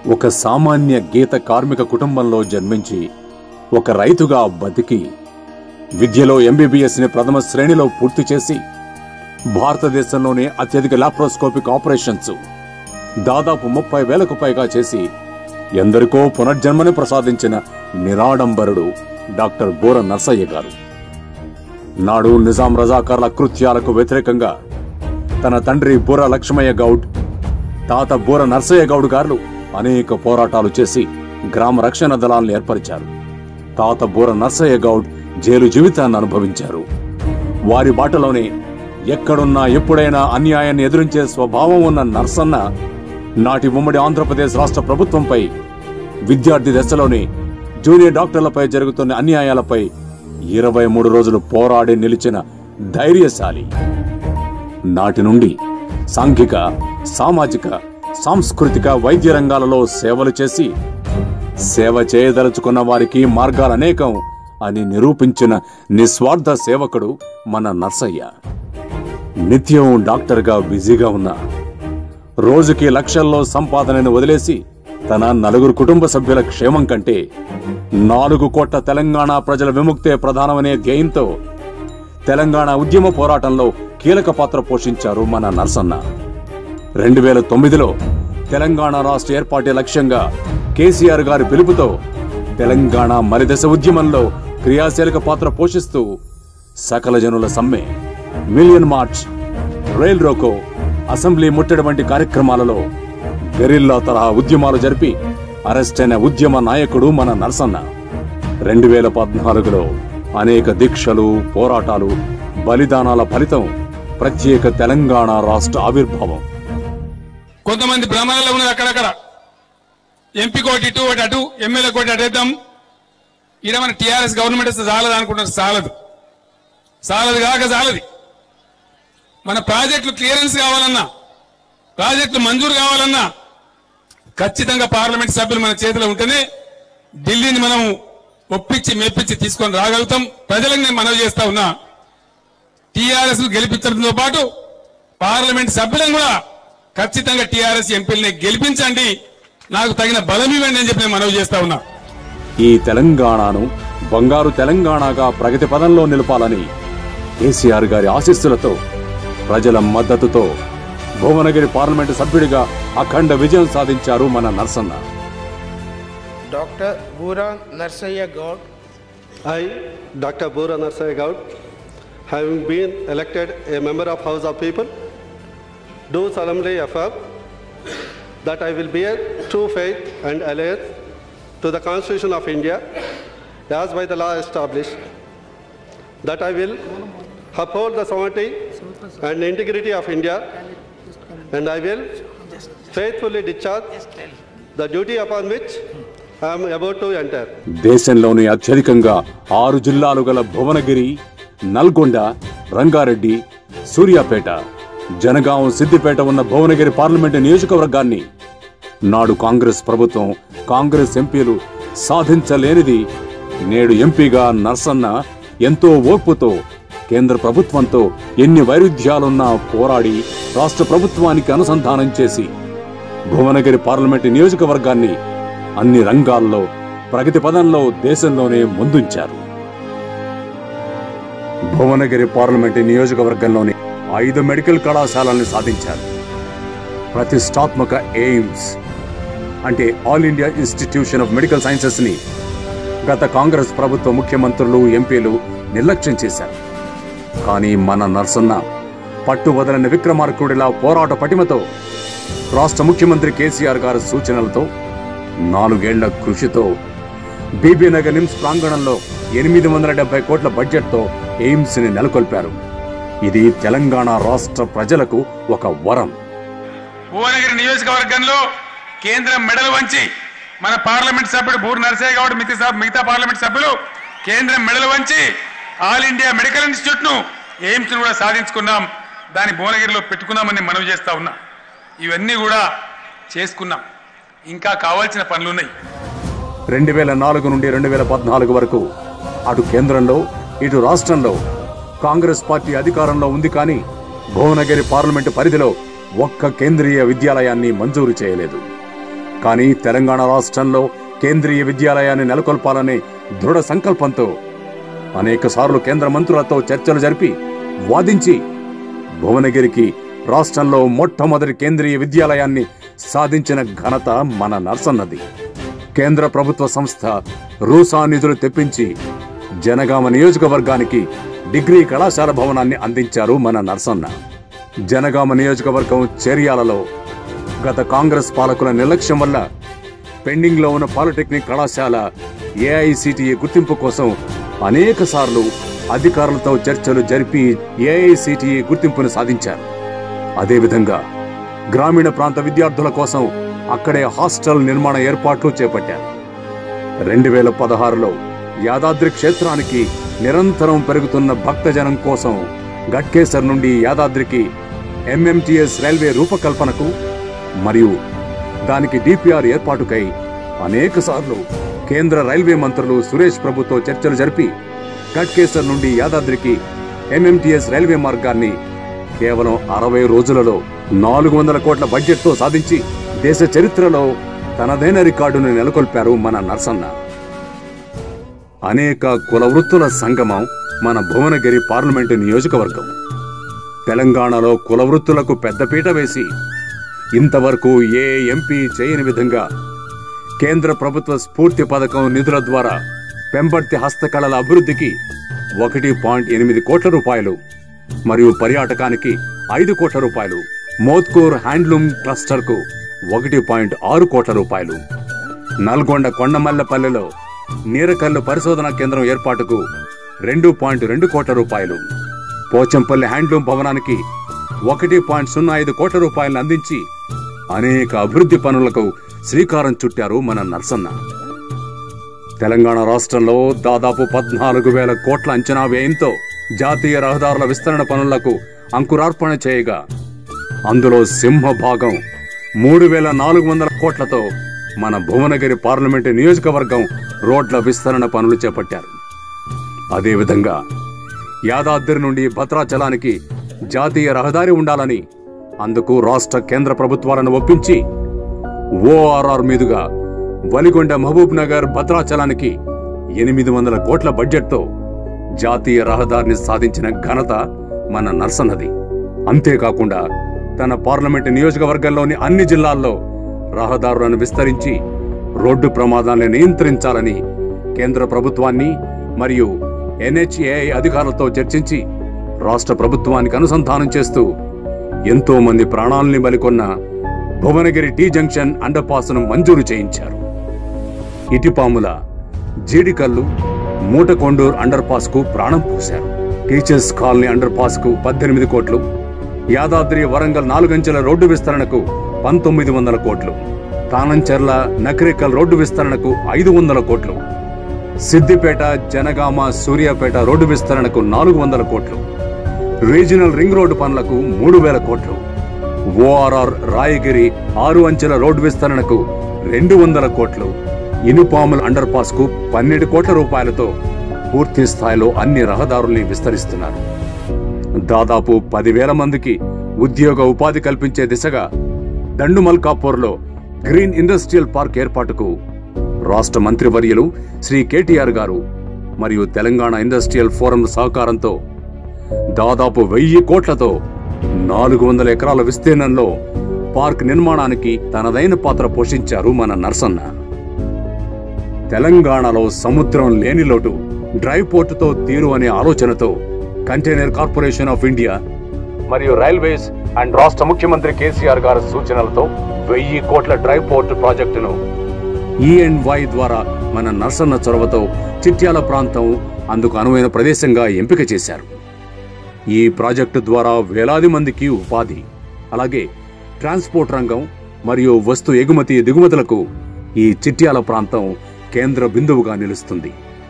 ఒక సామాన్య గీత కార్మిక కుటుంబంలో జన్మించి ఒక రైతుగా బతికి విద్యలో ఎంబీబీఎస్ ని ప్రథమ శ్రేణిలో పూర్తి చేసి భారతదేశంలోనే అత్యధిక లాప్రోస్కోపిక్ ఆపరేషన్స్ దాదాపు ముప్పై వేలకు పైగా చేసి ఎందరికో పునర్జన్మని ప్రసాదించిన నిరాడంబరుడు డాక్టర్ బోర నర్సయ్య గారు నాడు నిజాం రజాకార్ల కృత్యాలకు వ్యతిరేకంగా తన తండ్రి బూర లక్ష్మయ్య గౌడ్ తాత బూర నర్సయ్య గౌడ్ గారు అనేక పోరాటాలు చేసి గ్రామ రక్షణ దళాలను ఏర్పరిచారు తాత బూర నర్సయ్య గౌడ్ జైలు జీవితాన్ని అనుభవించారు వారి బాటలోనే ఎక్కడున్నా ఎప్పుడైనా అన్యాయాన్ని ఎదురించే స్వభావం ఉన్న నర్సన్న నాటి ఉమ్మడి ఆంధ్రప్రదేశ్ రాష్ట్ర ప్రభుత్వంపై విద్యార్థి దశలోనే జూనియర్ డాక్టర్లపై జరుగుతున్న అన్యాయాలపై ఇరవై మూడు రోజులు పోరాడి నిలిచిన ధైర్యశాలి నాటి నుండి సాంఘిక సామాజిక సాంస్కృతిక వైద్య రంగాలలో సేవలు చేసి సేవ చేయదలుచుకున్న వారికి మార్గాలనేకం అని నిరూపించిన నిస్వార్థ సేవకుడు మన నర్సయ్య నిత్యం డాక్టర్గా బిజీగా ఉన్న రోజుకి లక్షల్లో సంపాదనను వదిలేసి తన నలుగురు కుటుంబ సభ్యుల క్షేమం కంటే నాలుగు కోట్ల తెలంగాణ ప్రజల విముక్తే ప్రధానమనే ధ్యేయంతో తెలంగాణ ఉద్యమ పోరాటంలో కీలక పాత్ర పోషించారు మన నర్సన్న రెండు వేల తొమ్మిదిలో తెలంగాణ రాష్ట్ర ఏర్పాటే లక్ష్యంగా కేసీఆర్ గారి పిలుపుతో తెలంగాణ మలిదశ ఉద్యమంలో క్రియాశీలక పాత్ర పోషిస్తూ సకల జనుల సమ్మె million march rail roko assembly ముట్టడి వంటి కార్యక్రమాలలో గెరిల్లా తరహా ఉద్యమాలు జరిపి అరెస్ట్ అయిన ఉద్యమ నాయకుడు మన నర్సన్న రెండు వేల పద్నాలుగులో అనేక దీక్షలు పోరాటాలు బలిదానాల ఫలితం ప్రత్యేక తెలంగాణ రాష్ట్ర ఆవిర్భావం కొంతమంది భ్రమణలో ఉన్నది అక్కడక్కడ ఎంపీ కోటి ఇటు ఒకటి అటు ఎమ్మెల్యే కోటి అటు వేద్దాం ఈడ మన టీఆర్ఎస్ గవర్నమెంట్ వస్తే చాలదు అనుకుంటారు చాలదు చాలదు కాక చాలది మన ప్రాజెక్టులు క్లియరెన్స్ కావాలన్నా ప్రాజెక్టులు మంజూరు కావాలన్నా ఖచ్చితంగా పార్లమెంట్ సభ్యులు మన చేతిలో ఉంటేనే ఢిల్లీని మనం ఒప్పించి మెప్పించి తీసుకొని రాగలుగుతాం ప్రజలకు నేను మనవి చేస్తా ఉన్నా టీఆర్ఎస్ గెలిపించడంతో పాటు పార్లమెంట్ సభ్యులను కూడా ఖచ్చితంగా టీఆర్ఎస్ ఎంపీలని గెలిపించండి నాకు తగిన బలం ఇవ్వండి అని చెప్పి నేను మనవి చేస్తా ఉన్నా ఈ తెలంగాణను బంగారు తెలంగాణగా ప్రగతి పదంలో నిలపాలని కేసీఆర్ గారి ఆశీస్సులతో ప్రజల మద్దతుతో భువనగిరి పార్లమెంటు సభ్యుడిగా అఖండ విజయం సాధించారు మన Narsanna Dr. Bura Narsaya Gaud, I, Dr. Bura Narsai Gaud, having been elected a member of House of People, do solemnly affirm that I will bear true faith and allegiance to the Constitution of India as by the law established, that I will uphold the sovereignty and integrity of India, and I will faithfully discharge the duty upon which I am about to enter. దేశంలోని అత్యధికంగా ఆరు జిల్లాలు గల భువనగిరి నల్గొండ రంగారెడ్డి సూర్యాపేట జనగాం సిద్దిపేట ఉన్న Bhuvanagiri parliament నియోజకవర్గాన్ని నాడు కాంగ్రెస్ ప్రభుత్వం కాంగ్రెస్ ఎంపీలు సాధించలేనిది నేడు ఎంపీగా నర్సన్న ఎంతో ఓర్పుతో కేంద్ర ప్రభుత్వంతో ఎన్ని వైరుధ్యాలున్నా పోరాడి రాష్ట్ర ప్రభుత్వానికి అనుసంధానం చేసి భువనగిరి పార్లమెంటు నియోజకవర్గాన్ని అన్ని రంగాల్లో ప్రగతి పదంలో దేశంలోనే ముందుంచారు భువనగిరి పార్లమెంటు నియోజకవర్గంలోని ఐదు మెడికల్ కళాశాలల్ని సాధించారు ప్రతిష్టాత్మక ఎయిమ్స్ అంటే all India institution of medical sciences ని గత కాంగ్రెస్ ప్రభుత్వ ముఖ్యమంత్రులు ఎంపీలు నిర్లక్ష్యం చేశారు కానీ మన నర్సన్న పట్టు వదలని విక్రమార్కుడిలా పోరాట పటిమతో రాష్ట్ర ముఖ్యమంత్రి కేసీఆర్ గారి సూచనలతో నాలుగేళ్ల కృషితో బీబీనగర్ నిమ్స్ ప్రాంగణంలో ఎనిమిది వందల డెబ్బై కోట్ల బడ్జెట్తో ఎయిమ్స్ ని నెలకొల్పారు ఇది తెలంగాణ రాష్ట్ర ప్రజలకు ఒక వరం భువనగిరి నియోజకవర్గంలో కేంద్రం మెడలు వంచి మన పార్లమెంట్ సభ్యుడు బూర్ నరసయ్య గౌడ్ మిగతా మిగతా పార్లమెంట్ సభ్యులు కేంద్రం మెడలు వంచి ఆల్ ఇండియా మెడికల్ ఇన్స్టిట్యూట్ ను ఎయిమ్స్ ను కూడా సాధించుకున్నాం దాని భువనగిరిలో పెట్టుకున్నామని మనవి చేస్తా ఉన్నా ఇవన్నీ కూడా చేసుకున్నాం ఇంకా కావాల్సిన పనులున్నాయి రెండు వేల నాలుగు నుండి రెండు వేల పద్నాలుగు వరకు అటు కేంద్రంలో ఇటు రాష్ట్రంలో కాంగ్రెస్ పార్టీ అధికారంలో ఉంది కానీ భువనగిరి పార్లమెంటు పరిధిలో ఒక్క కేంద్రీయ విద్యాలయాన్ని మంజూరు చేయలేదు కానీ తెలంగాణ రాష్ట్రంలో కేంద్రీయ విద్యాలయాన్ని నెలకొల్పాలనే దృఢ సంకల్పంతో అనేక సార్లు కేంద్ర మంత్రులతో చర్చలు జరిపి వాదించి భువనగిరికి రాష్ట్రంలో మొట్టమొదటి కేంద్రీయ విద్యాలయాన్ని సాధించిన ఘనత మన నర్సన్నది కేంద్ర ప్రభుత్వ సంస్థ రూసా నిధులు తెప్పించి జనగామ నియోజకవర్గానికి డిగ్రీ కళాశాల భవనాన్ని అందించారు మన నర్సన్న జనగామ నియోజకవర్గం చేర్యాలలో గత కాంగ్రెస్ పాలకుల నిర్లక్ష్యం వల్ల పెండింగ్ లో ఉన్న పాలిటెక్నిక్ కళాశాల ఏఐసిటిఈ గుర్తింపు కోసం అనేక సార్లు అధికారులతో చర్చలు జరిపి ఏఐసిటిఈ గుర్తింపును సాధించారు అదేవిధంగా గ్రామీణ ప్రాంత విద్యార్థుల కోసం అక్కడే హాస్టల్ నిర్మాణ ఏర్పాట్లు చేపట్టారు రెండు వేల పదహారులో యాదాద్రి క్షేత్రానికి నిరంతరం పెరుగుతున్న భక్తజనం కోసం గట్కేసర్ నుండి యాదాద్రికి ఎంఎంటీఎస్ రైల్వే రూపకల్పనకు మరియు దానికి డిపిఆర్ ఏర్పాటుకై అనేక సార్లు కేంద్ర రైల్వే మంత్రులు సురేష్ ప్రభుతో చర్చలు జరిపి గట్కేసర్ నుండి యాదాద్రికి ఎంఎంటీఎస్ రైల్వే మార్గాన్ని కేవలం అరవై రోజులలో నాలుగు వందల కోట్ల బడ్జెట్తో సాధించి దేశ చరిత్రలో తనదైన రికార్డును నెలకొల్పారు మన నర్సన్న అనేక కుల వృత్తుల సంగమం మన భువనగిరి పార్లమెంటు నియోజకవర్గం తెలంగాణలో కుల వృత్తులకు పెద్దపీట వేసి ఇంతవరకు ఏ ఎంపీ చేయని విధంగా కేంద్ర ప్రభుత్వ స్ఫూర్తి పథకం నిధుల ద్వారా పెంపర్తి హస్తకళల అభివృద్ధికి ఒకటి పాయింట్ ఎనిమిది కోట్ల రూపాయలు మరియు పర్యాటకానికి ఐదు కోట్ల రూపాయలు మోత్కూర్ హ్యాండ్లూమ్ క్లస్టర్ కు ఒకటి పాయింట్ ఆరు కోట్ల రూపాయలు నల్గొండ కొండమల్లపల్లెలో నీరకల్లు పరిశోధనా కేంద్రం ఏర్పాటుకు రెండు పాయింట్ రెండు కోట్ల రూపాయలు పోచంపల్లి హ్యాండ్లూమ్ భవనానికి ఒకటి పాయింట్ సున్నా ఐదు కోట్ల రూపాయలను అందించి అనేక అభివృద్ధి పనులకు శ్రీకారం చుట్టారు మన నర్సన్న తెలంగాణ రాష్ట్రంలో దాదాపు పద్నాలుగు వేల కోట్ల అంచనా వ్యయంతో జాతీయ రహదారుల విస్తరణ పనులకు అంకురార్పణ చేయగా అందులో సింహ భాగం మూడు వేల నాలుగు వందల కోట్లతో మన భువనగిరి పార్లమెంటు నియోజకవర్గం రోడ్ల విస్తరణ పనులు చేపట్టారు అదేవిధంగా యాదాద్రి నుండి భద్రాచలానికి జాతీయ రహదారి ఉండాలని అందుకు రాష్ట్ర కేంద్ర ప్రభుత్వాలను ఒప్పించి ఓఆర్ఆర్ మీదుగా వలిగొండ మహబూబ్ నగర్ భద్రాచలానికి ఎనిమిది వందల కోట్ల బడ్జెట్తో జాతీయ రహదారిని సాధించిన ఘనత మన నర్సన్నది అంతేకాకుండా తన పార్లమెంటు నియోజకవర్గంలోని అన్ని జిల్లాల్లో రహదారులను విస్తరించి రోడ్డు ప్రమాదాలను నియంత్రించాలని కేంద్ర ప్రభుత్వాన్ని మరియు ఎన్హెచ్ఏఐ అధికారులతో చర్చించి రాష్ట్ర ప్రభుత్వానికి అనుసంధానం చేస్తూ ఎంతో మంది ప్రాణాల్ని బలికొన్న భువనగిరి టీ జంక్షన్ అండర్ పాస్ను మంజూరు చేయించారు ఇటిపాముల జీడికల్లు మూటకొండూర్ అండర్ పాస్ కు ప్రాణం పోశారు టీచర్స్ కాలనీ అండర్ పాస్ కు పద్దెనిమిది కోట్లు యాదాద్రి వరంగల్ నాలుగంచెల రోడ్డు విస్తరణకు పంతొమ్మిది వందల కోట్లు తానంచెర్ల నకరికల్ రోడ్డు విస్తరణకు ఐదు వందల కోట్లు సిద్దిపేట జనగామ సూర్యాపేట రోడ్డు విస్తరణకు నాలుగు వందల కోట్లు రీజనల్ రింగ్ రోడ్డు పనులకు మూడు వేల కోట్లు ఓఆర్ఆర్ రాయగిరి ఆరు అంచెల రోడ్డు విస్తరణకు రెండు వందల కోట్లు ఇనుపాముల అండర్ పాస్ కు పన్నెండు కోట్ల రూపాయలతో పూర్తి స్థాయిలో అన్ని రహదారుల్ని విస్తరిస్తున్నారు దాదాపు పదివేల మందికి ఉద్యోగ ఉపాధి కల్పించే దిశగా దండుమల్కాపూర్లో గ్రీన్ ఇండస్ట్రియల్ పార్క్ ఏర్పాటుకు రాష్ట్ర మంత్రివర్యులు శ్రీ కేటీఆర్ గారు మరియు తెలంగాణ ఇండస్ట్రియల్ ఫోరం సహకారంతో దాదాపు వెయ్యి కోట్లతో నాలుగు వందల ఎకరాల విస్తీర్ణంలో పార్క్ నిర్మాణానికి తనదైన పాత్ర పోషించారు మన నర్సన్న తెలంగాణలో సముద్రం లేని లోటు డ్రై పోర్టుతో తీరు అనే ఆలోచనతో కంటైనర్ కార్పొరేషన్ ఆఫ్ ఇండియా మరియు రైల్వేస్ అండ్ రాష్ట్ర ముఖ్యమంత్రి కేసీఆర్ గారి సూచనలతో వెయ్యి కోట్ల డ్రై పోర్ట్ ప్రాజెక్టును వై ద్వారా మన నర్సన్న చొరవతో చిట్యాల ప్రాంతం అందుకు అనువైన ప్రదేశంగా ఎంపిక చేశారు ఈ ప్రాజెక్టు ద్వారా వేలాది మందికి ఉపాధి అలాగే ట్రాన్స్పోర్ట్ రంగం మరియు వస్తు ఎగుమతి దిగుమతులకు ఈ చిట్యాల ప్రాంతం కేంద్ర బిందువుగా నిలుస్తుంది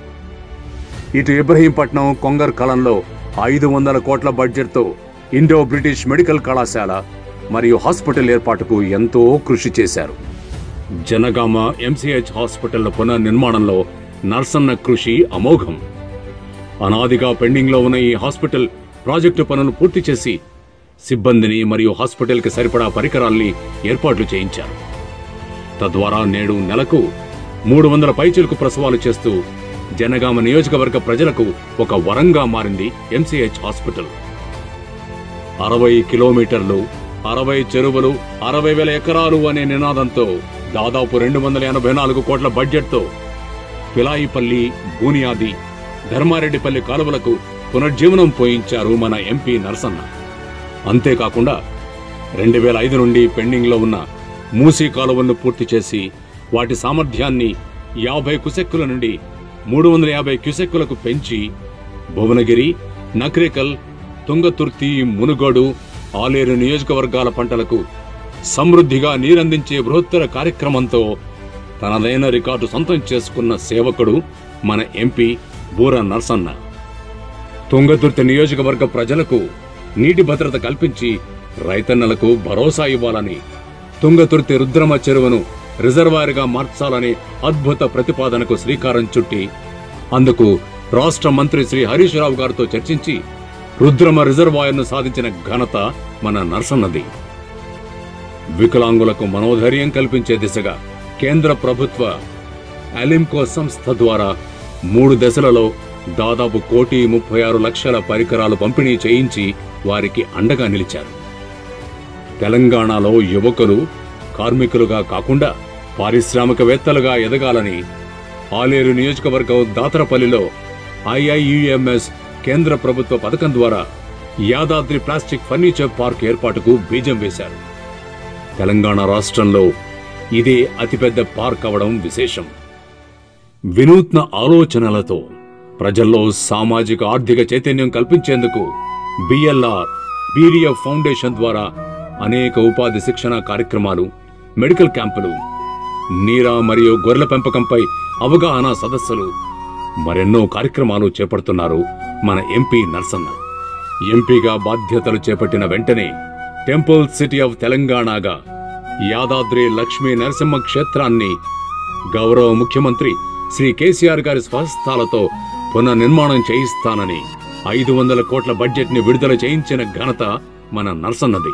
ఇటు ఇబ్రహీంపట్నం కొంగర్ కలంలో ఐదు వందల కోట్ల బడ్జెట్తో ఇండో బ్రిటిష్ మెడికల్ కళాశాల మరియు హాస్పిటల్ ఏర్పాటుకు ఎంతో కృషి చేశారు జనగామ ఎంసీహెచ్ హాస్పిటల్ పునర్నిర్మాణంలో నర్సన్న కృషి అమోఘం అనాదిగా పెండింగ్లో ఉన్న ఈ హాస్పిటల్ ప్రాజెక్టు పనులు పూర్తి చేసి సిబ్బందిని మరియు హాస్పిటల్కి సరిపడా పరికరాల్ని ఏర్పాట్లు చేయించారు తద్వారా నేడు నెలకు మూడు వందల పైచిలకు ప్రసవాలు చేస్తూ జనగామ నియోజకవర్గ ప్రజలకు ఒక వరంగా మారింది ఎంసీహెచ్ హాస్పిటల్ అరవై కిలోమీటర్లు అరవై చెరువులు అరవై వేల ఎకరాలు అనే నినాదంతో దాదాపు రెండు వందల ఎనభై నాలుగు కోట్ల బడ్జెట్తో పిలాయిపల్లి బూనియాది ధర్మారెడ్డిపల్లి కాలువలకు పునర్జీవనం పోయించారు మన ఎంపీ నరసన్న అంతేకాకుండా రెండు వేల ఐదు నుండి పెండింగ్లో ఉన్న మూసీ కాలువలను పూర్తి చేసి వాటి సామర్థ్యాన్ని యాభై కుసెక్కుల నుండి మూడు వందల యాభై క్యుసెక్కులకు పెంచి భువనగిరి నక్రేకల్ తుంగతుర్తి మునుగోడు ఆలేరు నియోజకవర్గాల పంటలకు సమృద్ధిగా నీరందించే బృహత్తర కార్యక్రమంతో తనదైన రికార్డు సొంతం చేసుకున్న సేవకుడు మన ఎంపీ బూర నర్సన్న తుంగతుర్తి నియోజకవర్గ ప్రజలకు నీటి భద్రత కల్పించి రైతన్నలకు భరోసా ఇవ్వాలని తుంగతుర్తి రుద్రమ చెరువును రిజర్వాయర్గా మార్చాలని అద్భుత ప్రతిపాదనకు శ్రీకారం చుట్టి అందుకు రాష్ట్ర మంత్రి శ్రీ హరీష్ రావు గారితో చర్చించి రుద్రమ రిజర్వాయర్ను సాధించిన ఘనత మన నర్సన్నది వికలాంగులకు మనోధైర్యం కల్పించే దిశగా కేంద్ర ప్రభుత్వ అలింకో సంస్థ ద్వారా మూడు దశలలో దాదాపు కోటి ముప్పై ఆరు లక్షల పరికరాలు పంపిణీ చేయించి వారికి అండగా నిలిచారు తెలంగాణలో యువకులు కార్మికులుగా కాకుండా పారిశ్రామికవేత్తలుగా ఎదగాలని ఆలేరు నియోజకవర్గం దాతరపల్లిలో ఐఐయుఎంఎస్ కేంద్ర ప్రభుత్వ పథకం ద్వారా యాదాద్రి ప్లాస్టిక్ ఫర్నిచర్ పార్క్ ఏర్పాటుకు బీజం వేశారు తెలంగాణ రాష్ట్రంలో ఇదే అతిపెద్ద పార్క్ అవడం విశేషం వినూత్న ఆలోచనలతో ప్రజల్లో సామాజిక ఆర్థిక చైతన్యం కల్పించేందుకు బిఎల్ఆర్ బీరియఫ్ ఫౌండేషన్ ద్వారా అనేక ఉపాధి శిక్షణ కార్యక్రమాలు మెడికల్ క్యాంపులు నీరా మరియు గొర్రెల పెంపకంపై అవగాహన సదస్సులు మరెన్నో కార్యక్రమాలు చేపడుతున్నారు మన ఎంపీ నర్సన్న ఎంపీగా బాధ్యతలు చేపట్టిన వెంటనే టెంపుల్ సిటీ ఆఫ్ తెలంగాణగా యాదాద్రి లక్ష్మీ నరసింహ క్షేత్రాన్ని గౌరవ ముఖ్యమంత్రి శ్రీ కేసీఆర్ గారి స్వహస్తాలతో పునర్నిర్మాణం చేయిస్తానని ఐదు వందల కోట్ల బడ్జెట్ ని విడుదల చేయించిన ఘనత మన నర్సన్నది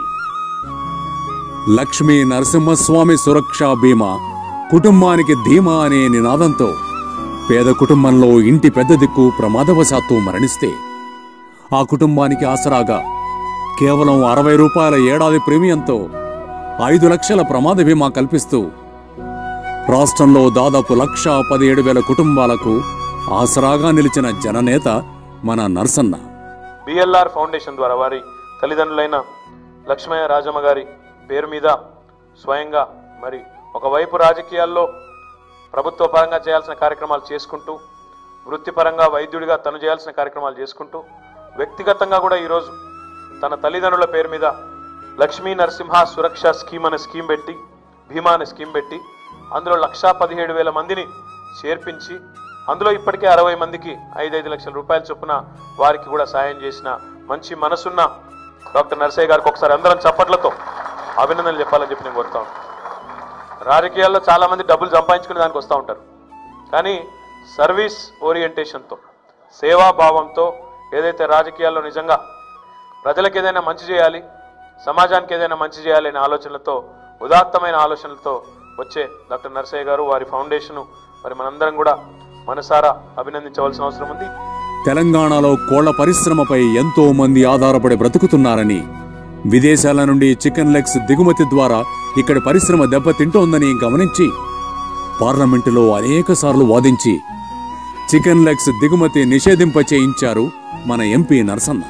లక్ష్మీ నరసింహస్వామి సురక్షా బీమా కుటుంబానికి ధీమా అనే నినాదంతో పేద కుటుంబంలో ఇంటి పెద్ద దిక్కు ప్రమాదవశాత్తు మరణిస్తే ఆ కుటుంబానికి ఆసరాగా కేవలం అరవై రూపాయల ఏడాది ప్రీమియంతో ఐదు లక్షల ప్రమాద బీమా కల్పిస్తూ రాష్ట్రంలో దాదాపు లక్ష పదిహేడు వేల కుటుంబాలకు ఆసరాగా నిలిచిన జననేత మన నర్సన్న బిఎల్ఆర్ ఫౌండేషన్ ద్వారా వారి తల్లిదండ్రులైన లక్ష్మయ్య రాజమ్మ గారి పేరు మీద స్వయంగా మరి ఒకవైపు రాజకీయాల్లో ప్రభుత్వ పరంగా చేయాల్సిన కార్యక్రమాలు చేసుకుంటూ వృత్తిపరంగా వైద్యుడిగా తను చేయాల్సిన కార్యక్రమాలు చేసుకుంటూ వ్యక్తిగతంగా కూడా ఈరోజు తన తల్లిదండ్రుల పేరు మీద లక్ష్మీ నరసింహ సురక్ష స్కీమ్ అనే స్కీమ్ పెట్టి భీమా అనే స్కీమ్ పెట్టి అందులో లక్షా పదిహేడు వేల మందిని చేర్పించి అందులో ఇప్పటికే అరవై మందికి ఐదైదు లక్షల రూపాయల చొప్పున వారికి కూడా సాయం చేసిన మంచి మనసున్న డాక్టర్ నర్సయ్య గారికి ఒకసారి అందరం చప్పట్లతో అభినందనలు చెప్పాలని చెప్పి నేను కోరుతా ఉన్నాను. రాజకీయాల్లో చాలా మంది డబ్బులు సంపాదించుకునే దానికి వస్తూ ఉంటారు కానీ సర్వీస్ ఓరియంటేషన్తో సేవాభావంతో ఏదైతే రాజకీయాల్లో నిజంగా ప్రజలకు ఏదైనా మంచి చేయాలి సమాజానికి ఏదైనా మంచి చేయాలి అనే ఆలోచనలతో ఉదాత్తమైన ఆలోచనలతో వచ్చే డాక్టర్ నర్సయ్య గారు వారి ఫౌండేషను మరి మనందరం కూడా మనసారా అభినందించవలసిన అవసరం ఉంది తెలంగాణలో కోళ్ల పరిశ్రమపై ఎంతో మంది ఆధారపడి బ్రతుకుతున్నారని విదేశాల నుండి చికెన్ లెగ్స్ దిగుమతి ద్వారా ఇక్కడి పరిశ్రమ దెబ్బతింటోందని గమనించి పార్లమెంటులో అనేకసార్లు వాదించి చికెన్ లెగ్స్ దిగుమతి నిషేధింప చేయించారు మన ఎంపీ నరసన్న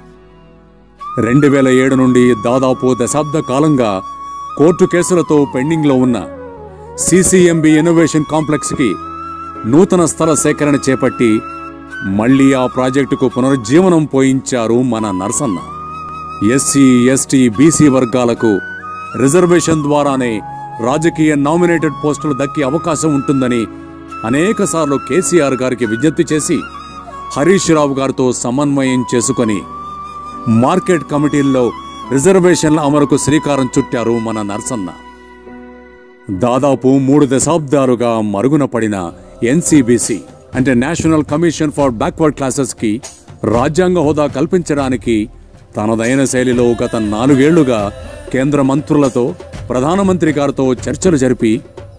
రెండు వేల ఏడు నుండి దాదాపు దశాబ్ద కాలంగా కోర్టు కేసులతో పెండింగ్లో ఉన్న సిసిఎంబి ఇన్నోవేషన్ కాంప్లెక్స్కి నూతన స్థల సేకరణ చేపట్టి మళ్లీ ఆ ప్రాజెక్టుకు పునరుజ్జీవనం పోయించారు మన నరసన్న ఎస్సీ ఎస్టీ బీసీ వర్గాలకు రిజర్వేషన్ ద్వారానే రాజకీయ నామినేటెడ్ పోస్టులు దక్కే అవకాశం ఉంటుందని అనేకసార్లు కేసీఆర్ గారికి విజ్ఞప్తి చేసి హరీష్ రావు గారితో సమన్వయం చేసుకొని మార్కెట్ కమిటీల్లో రిజర్వేషన్ల అమలుకు శ్రీకారం చుట్టారు మన నరసన్న దాదాపు మూడు దశాబ్దాలుగా మరుగున పడిన ఎన్సీబీసీ అంటే national commission for backward classes కి రాజ్యాంగ హోదా కల్పించడానికి తనదైన శైలిలో గత నాలుగేళ్లుగా కేంద్ర మంత్రులతో ప్రధానమంత్రి గారితో చర్చలు జరిపి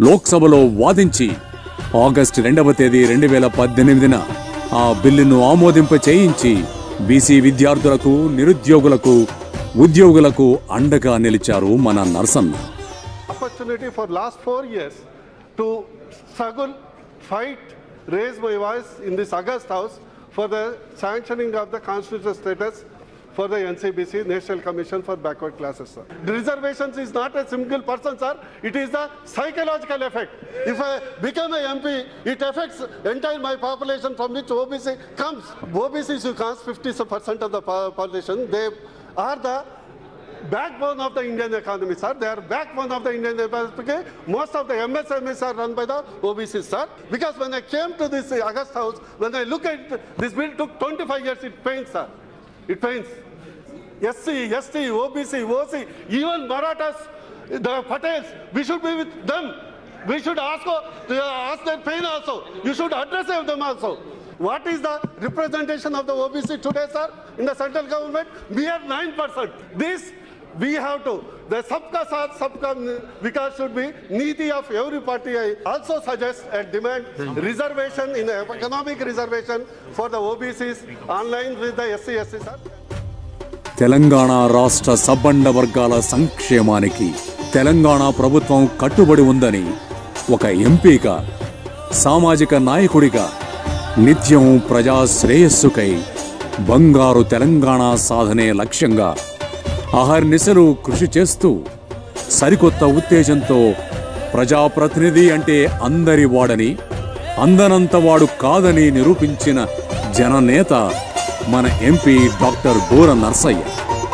లోక్సభలో వాదించి ఆగస్టు రెండవ తేదీ రెండు వేల పద్దెనిమిదిన ఆ బిల్లును ఆమోదింప చేయించి బీసీ విద్యార్థులకు నిరుద్యోగులకు ఉద్యోగులకు అండగా నిలిచారు మన Narsanna opportunity for last four years to struggle, fight, raise my voice in this August House for the sanctioning of the constitutional status for the NCBC, National Commission for Backward Classes, sir. The reservations is not a single person, sir. It is the psychological effect. If I become a MP, it affects entire my population from which OBC comes. OBCs who comes 50% of the po- population, they are the backbone of the Indian economy, sir. They are backbone of the Indian economy. because Most of the MSMEs are run by the OBCs, sir. Because when I came to this uh, August House, when I look at this bill took 25 years, it pains, sir. It pains. SC, ST, OBC, OC, even Marathas, the Patels, we should be with them. We should ask, uh, ask their pain also. You should address them also. What is the representation of the OBC today, sir, in the central government? We are 9%. This we have to. The Sabka Saath, Sabka Vikas should be needy of every party. I also suggest and demand reservation in economic reservation for the OBCs online with the SC, SC, sir. Telangana రాష్ట్ర సబ్బండ వర్గాల సంక్షేమానికి తెలంగాణ ప్రభుత్వం కట్టుబడి ఉందని ఒక ఎంపీగా సామాజిక నాయకుడిగా నిత్యం ప్రజా శ్రేయస్సుకై బంగారు తెలంగాణ సాధనే లక్ష్యంగా అహర్నిశలు కృషి చేస్తూ సరికొత్త ఉత్తేజంతో ప్రజాప్రతినిధి అంటే అందరి వాడని అందనంత వాడు కాదని నిరూపించిన జననేత మన ఎంపీ డాక్టర్ బోర నర్సయ్య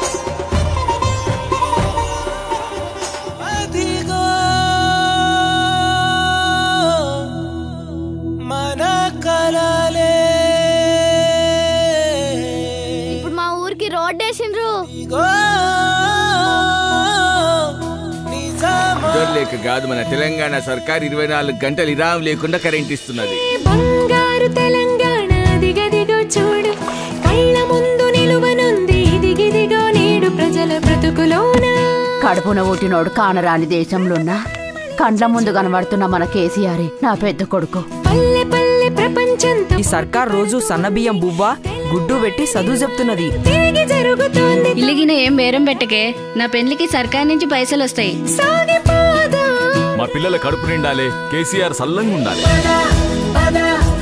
అదిగో మన కలలే ఇప్పుడు మా ఊరికి రోడ్ వేసిండ్రు ఇగో నిజమా లేక కాదు మన తెలంగాణ సర్కార్ ఇరవై నాలుగు గంటలు ఇరాం లేకుండా కరెంట్ ఇస్తున్నది బంగారు తెలంగాణ దిగదిగో చూడు కళ్ళ ముందు నిలువనుంది దిగిదిగో నేడు ప్రజల బ్రతుకులోన కడుపున పుట్టినోడు కానరాని దేశంలోన్నా కండ్ల ముందు కనబడుతున్న మన కేసీఆర్ నా పెద్ద కొడుకు పల్లె పల్లె ప్రపంచంతో ఈ సర్కార్ రోజు సన్నబియ్యం బువ్వ గుడ్డు పెట్టి చదువు చెప్తున్నది తిరిగి జరుగుతోంది ఇల్లిగిన ఏం బేరం పెట్టకే నా పెళ్లికి సర్కార్ నుంచి పైసలు వస్తాయి సాగిపోదా మా పిల్లల కడుపు నిండాలి కేసీఆర్ సల్లంగా ఉండాలి పద